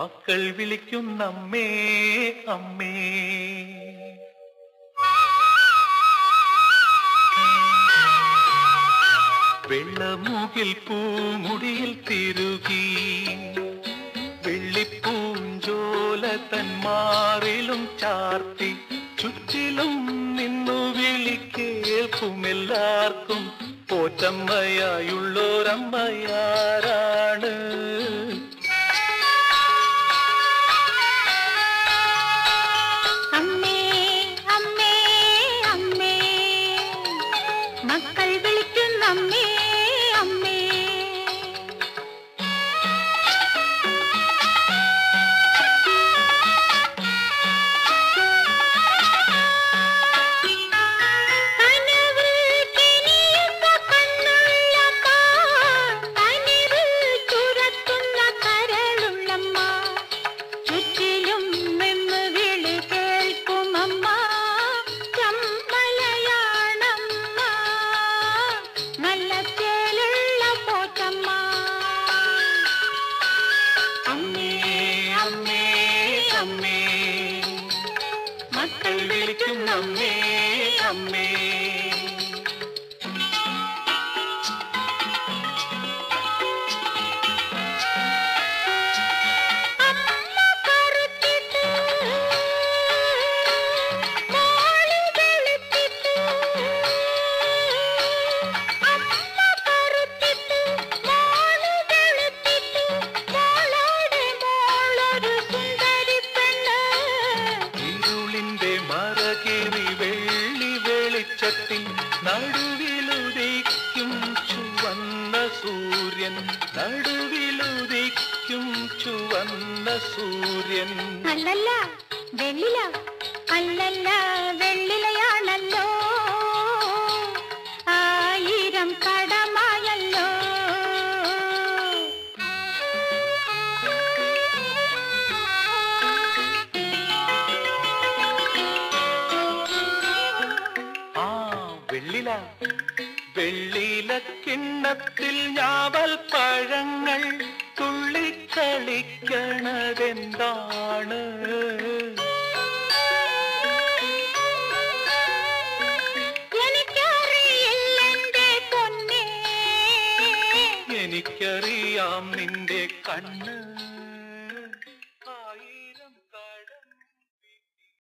മക്കൾ വിളിക്കുന്നമ്മേ അമ്മേ വെള്ളമൂകിൽ പൂമുടിയിൽ തിരുകി വെള്ളിപ്പൂഞ്ചോല തന്മാറിലും ചാർത്തി ചുറ്റിലും നിന്നു വിളി കേൾക്കുമെല്ലാവർക്കും പോറ്റമ്മയായുള്ളോരമ്മയാരാണ് അമ്മേ അമ്മേ അമ്മേ മക്കൾ വിളിക്കുന്ന അമ്മേ അമ്മേ കനവ് കിനിയുന്ന കണ്ണുള്ളമ്മ കനിവ് ചുരത്തുന്ന കരളുള്ളമ്മ ചുറ്റിലും നിന്ന് വിളി കേൾക്കുമമ്മ ചമ്മലയാണമ്മ നല്ല ചേലുള്ള പോറ്റമ്മ അമ്മേ അമ്മേ അമ്മേ മക്കൾ വിളിക്കുന്നമ്മേ അമ്മേ അമ്മ കറുത്തിട്ട് മോള് വെളുത്തിട്ട് അമ്മ കറുത്തിട്ട് മോള് വെളുത്തിട്ട് മോളോടെ മോളൊരു സുന്ദരി പെണ്ണ് ഇരുളിന്റെ മറകേറി വെള്ളി വെളിച്ചത്തിൻ നടുവിലുദിക്കും ചുവന്ന സൂര്യൻ നടുവിലുദിക്കും ചുവന്ന സൂര്യൻ അല്ലല്ല വെള്ളില അല്ലല്ല വെള്ളിലയാണല്ലോ ആയിരം കടമായല്ലോ ആ വെള്ളില വെള്ളില കിണ്ണത്തിൽ ഞാവൽ പഴങ്ങൾ തുള്ളിക്കളിക്കണതെന്താണ് എനിക്കറിയില്ലെന്റെ പൊന്നേ എനിക്കറിയാം നിന്റെ കണ്ണ്